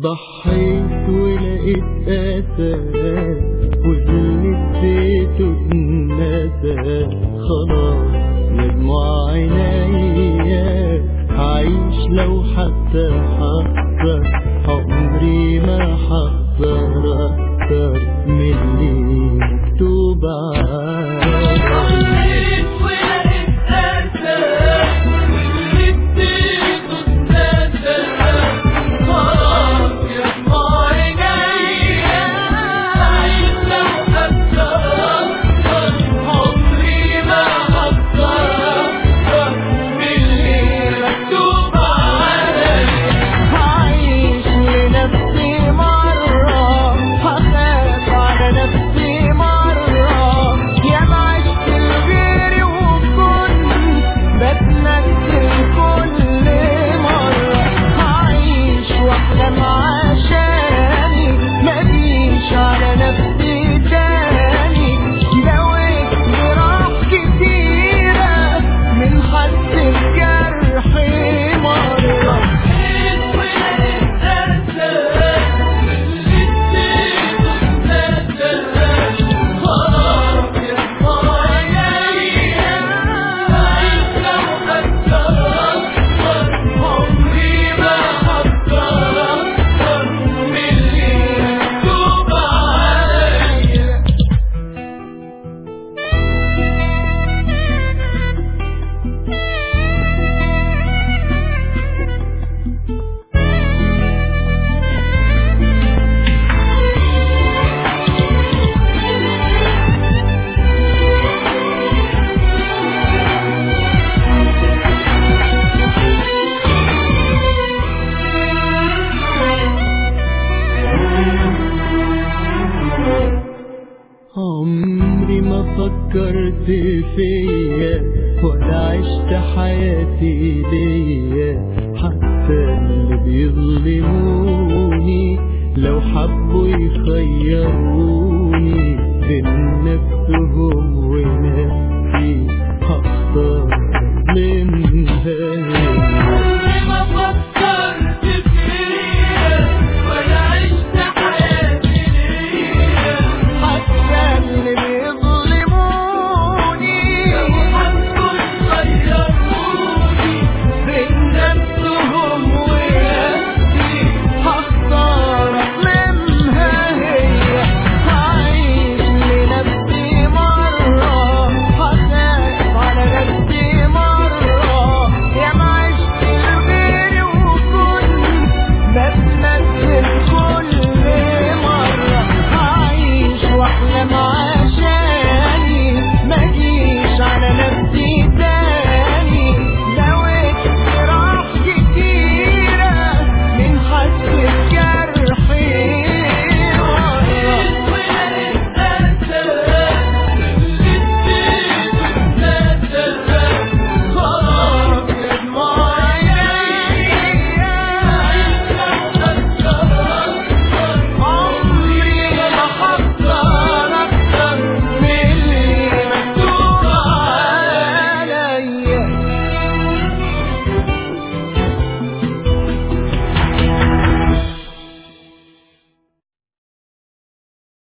ضحيت ولقيت أساس واللي اديته اتنسى خلاص يا دموع عينيا هعيش لو حتى حخسر عمري ما حخسر أكتر من اللي مكتوب عليا ضحيت ولقيت أساس واللي اديته اتنسى خلاص يا دموع عينيا عايش لو حتى أكتر عمري ما هقدر أكتر من اللي مكتوب عليا هعيش لنفسي مرة هخاف على نفسي مرة يا ما عشت لغيري وكنت بتمثل كل مرة هعيش واحلم عشاني مفيش على نفسي تاني دويت جراح كتيرة من حد الجرح مرة ضحيت ولقيت أساس واللي اديته اتنسى خلاص يا دموع عينيا عايش لو حتى أكتر عمري ما هقدر أكتر من اللي مكتوب عليا عمري ما فكرت فيا ولا عشت حياتي ليا حتى اللي بيظلموني لو حبوا يخيروني بين نفسهم ونفسي هختار منها